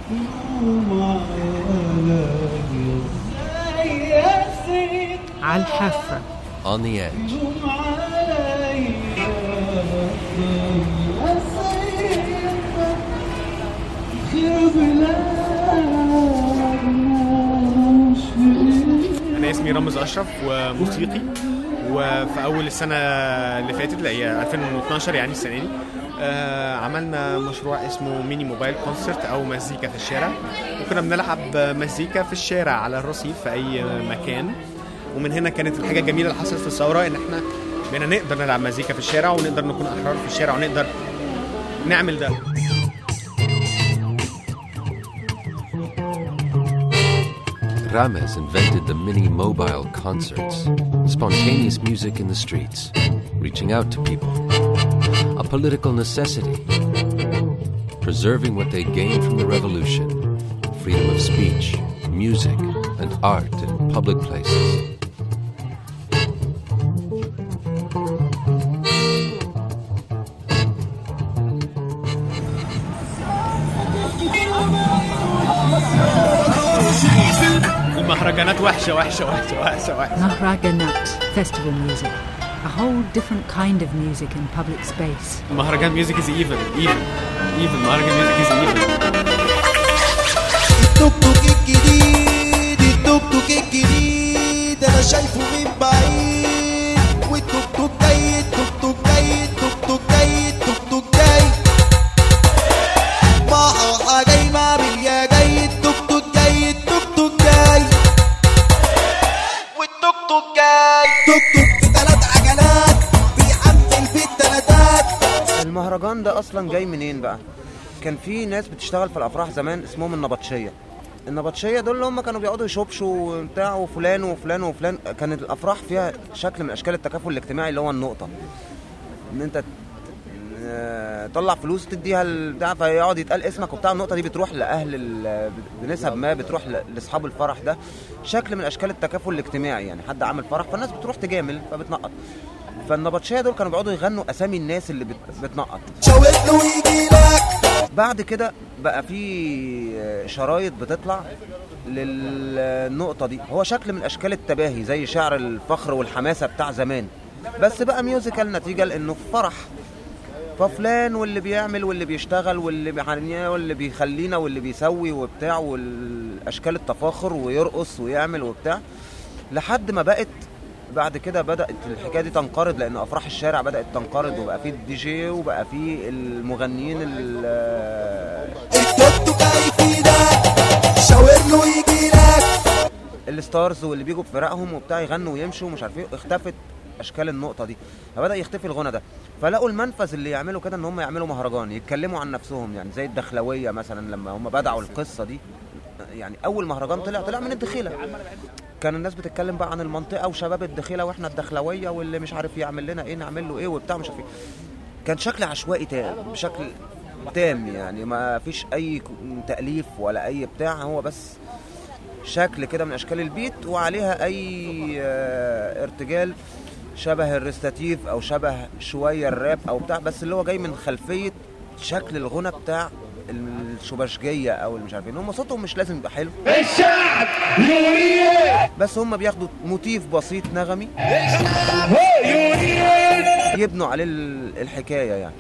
على الحافة On the edge. انا اسمي رامز اشرف وموسيقي وفي اول السنه اللي فاتت اللي هي 2012 يعني السنه دي آه، عملنا مشروع اسمه ميني موبايل كونسرت او مزيكا في الشارع وكنا بنلعب مزيكا في الشارع على الرصيف في اي مكان ومن هنا كانت الحاجه الجميله اللي حصلت في الثوره ان احنا بقينا نقدر نلعب مزيكا في الشارع ونقدر نكون احرار في الشارع ونقدر نعمل ده Ramez invented the mini mobile concerts, spontaneous music in the streets, reaching out to people. A political necessity, preserving what they gained from the revolution freedom of speech, music, and art in public places. المهرجانات وحشه وحشه وحشه وحشه وحشه Mahraganat festival music. A whole different kind of music in public space. مهرجان ميوزك از ايفل ايفل ايفل مهرجان ميوزك از ايفل التوك توك الجديد التوك توك الجديد انا شايفه من بعيد والتوك توك جاي التوك توك جاي التوك توك جاي التوك توك جاي مع جاي مع بليا جاي التوك توك جاي التوك توك جاي والتوك توك جاي توك توك بثلاث عجلات بيحمل في التلاتات المهرجان ده اصلا جاي منين بقى كان في ناس بتشتغل في الافراح زمان اسمهم النبطشيه النبطشيه دول اللي هم كانوا بيقعدوا يشوبشوا وبتاع وفلان وفلان وفلان كانت الافراح فيها شكل من اشكال التكافل الاجتماعي اللي هو النقطه ان انت آه، تطلع فلوس تديها البتاع فيقعد يتقال اسمك وبتاع النقطه دي بتروح لاهل ال- بنسب ما بتروح ل- لاصحاب الفرح ده شكل من اشكال التكافل الاجتماعي يعني حد عامل فرح فالناس بتروح تجامل فبتنقط فالنبطشيه دول كانوا بيقعدوا يغنوا اسامي الناس اللي بت- بتنقط شاور له ويجي لك بعد كده بقى في شرايط بتطلع للنقطة دي هو شكل من أشكال التباهي زي شعر الفخر والحماسة بتاع زمان بس بقى ميوزيكال نتيجة لأنه في فرح ففلان واللي بيعمل واللي بيشتغل واللي بيحنيه واللي بيخلينا واللي بيسوي وبتاع والأشكال التفاخر ويرقص ويعمل وبتاع لحد ما بقت بعد كده بدأت الحكاية دي تنقرض لأن أفراح الشارع بدأت تنقرض وبقى في الدي جي وبقى في المغنيين ال- التوك توك جاي في ايدك شاور له ويجي لك الستارز واللي بيجوا بفرقهم وبتاع يغنوا ويمشوا ومش عارف ايه اختفت اشكال النقطه دي فبدا يختفي الغنى ده فلقوا المنفذ اللي يعملوا كده ان هم يعملوا مهرجان يتكلموا عن نفسهم يعني زي الدخلويه مثلا لما هم بدعوا القصه دي يعني اول مهرجان طلع طلع من الدخيله كان الناس بتتكلم بقى عن المنطقه وشباب الدخيله واحنا الدخلويه واللي مش عارف يعمل لنا ايه نعمل له ايه وبتاع مش عارف ايه كان شكل عشوائي تام بشكل تام يعني ما فيش اي تاليف ولا اي بتاع هو بس شكل كده من اشكال البيت وعليها اي آه، ارتجال شبه الريستاتيف او شبه شويه الراب او بتاع بس اللي هو جاي من خلفيه شكل الغنى بتاع الشبشجيه او اللي مش عارفين هم صوتهم مش لازم يبقى حلو الشعب بس هم بياخدوا موتيف بسيط نغمي يبنوا عليه ال- الحكايه يعني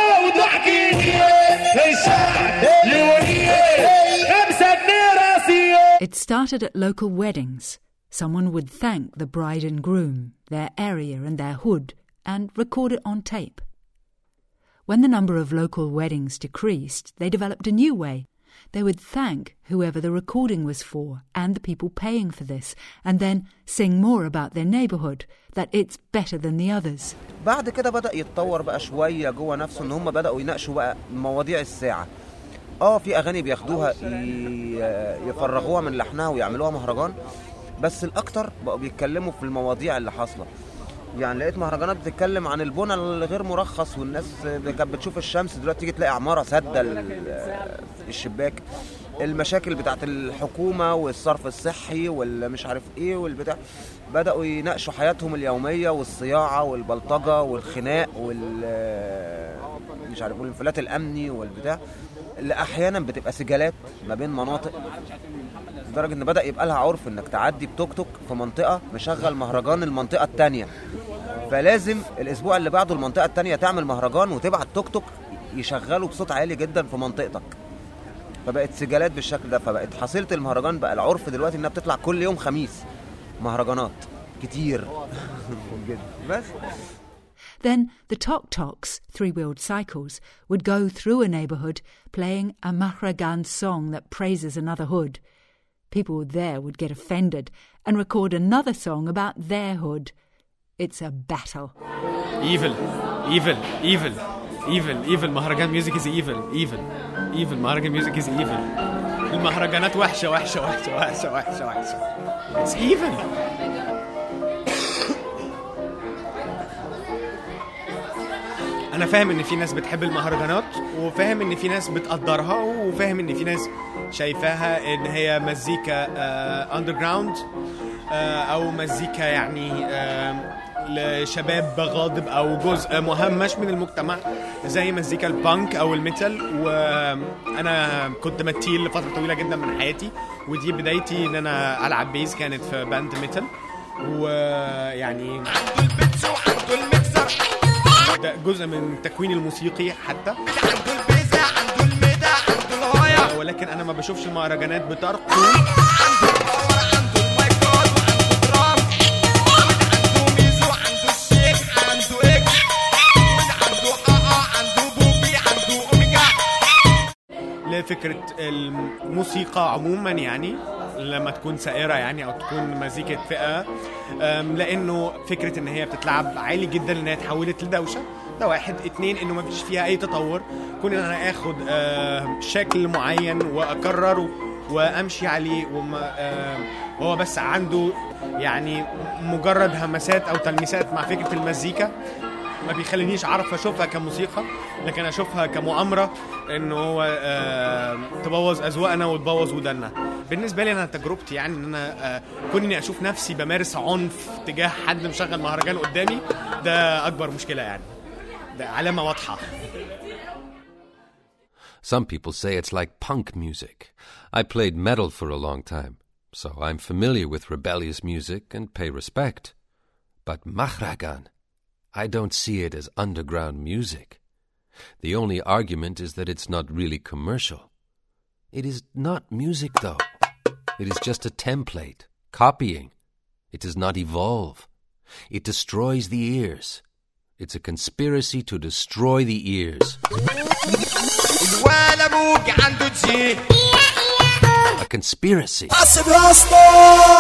It started at local weddings. Someone would thank the bride and groom, their area and their hood, and record it on tape. When the number of local weddings decreased, they developed a new way. They would thank whoever the recording was for and the people paying for this, and then sing more about their neighbourhood, that it's better than the others. بعد كده بدأ يتطور بقى شوية جوه نفسه ان هم بدأوا يناقشوا بقى مواضيع الساعة اه في اغاني بياخدوها ي- يفرغوها من لحنها ويعملوها مهرجان بس الاكتر بقوا بيتكلموا في المواضيع اللي حاصله يعني لقيت مهرجانات بتتكلم عن البنى الغير مرخص والناس كانت بتشوف الشمس دلوقتي تيجي تلاقي عماره سادة ال- الشباك المشاكل بتاعت الحكومه والصرف الصحي والمش عارف ايه والبتاع بداوا يناقشوا حياتهم اليوميه والصياعه والبلطجه والخناق وال مش عارف والانفلات الامني والبتاع اللي احيانا بتبقى سجالات ما بين مناطق لدرجه ان بدا يبقى لها عرف انك تعدي بتوك توك في منطقه مشغل مهرجان المنطقه الثانيه فلازم الاسبوع اللي بعده المنطقه الثانيه تعمل مهرجان وتبعت توك توك يشغلوا بصوت عالي جدا في منطقتك فبقت سجالات بالشكل ده فبقت حصيله المهرجان بقى العرف دلوقتي انها بتطلع كل يوم خميس مهرجانات كتير جدا بس Then the tok toks, three wheeled cycles, would go through a neighbourhood playing a Mahragan song that praises another hood. People there would get offended and record another song about their hood. It's a battle. evil evil evil evil evil مهرجان ميوزك is evil evil evil مهرجان ميوزك is evil المهرجانات وحشة وحشة وحشة وحشة وحشة وحشة it's evil انا فاهم ان في ناس بتحب المهرجانات وفاهم ان في ناس بتقدرها وفاهم ان في ناس شايفاها ان هي مزيكا اندر جراوند او مزيكا يعني آه، لشباب غاضب او جزء مهمش من المجتمع زي مزيكا البانك او الميتال وانا كنت متيل لفتره طويله جدا من حياتي ودي بدايتي ان انا العب بيز كانت في باند ميتال ويعني البيتزا وعنده المكسر ده جزء من تكويني الموسيقي حتى عنده البيزا عنده الميدا عنده الهوايا ولكن انا ما بشوفش المهرجانات بترقص عنده الباور عنده المايكات وعنده درام عنده ميزو عنده الشيك عنده اكس عنده اه عنده بوبي عنده اوميجا لفكره الموسيقى عموما يعني لما تكون سائره يعني او تكون مزيكه فئه أم، لانه فكره ان هي بتتلعب عالي جدا ان هي اتحولت لدوشه ده واحد اتنين انه ما فيش فيها اي تطور كون ان انا اخد آه، شكل معين واكرره وامشي عليه وما آه، هو بس عنده يعني مجرد همسات او تلميسات مع فكره المزيكا ما بيخلينيش اعرف اشوفها كموسيقى لكن اشوفها كمؤامره انه هو آه تبوظ اذواقنا وتبوظ ودنا بالنسبه لي انا تجربتي يعني ان انا آه كون اني اشوف نفسي بمارس عنف تجاه حد مشغل مهرجان قدامي ده اكبر مشكله يعني ده علامه واضحه Some people say it's like punk music. I played metal for a long time, so I'm familiar with rebellious music and pay respect. But Mahragan, I don't see it as underground music. The only argument is that it's not really commercial. It is not music, though. It is just a template, copying. It does not evolve. It destroys the ears. It's a conspiracy to destroy the ears. الولا موج عنده جي A conspiracy. حاسب يا اسطى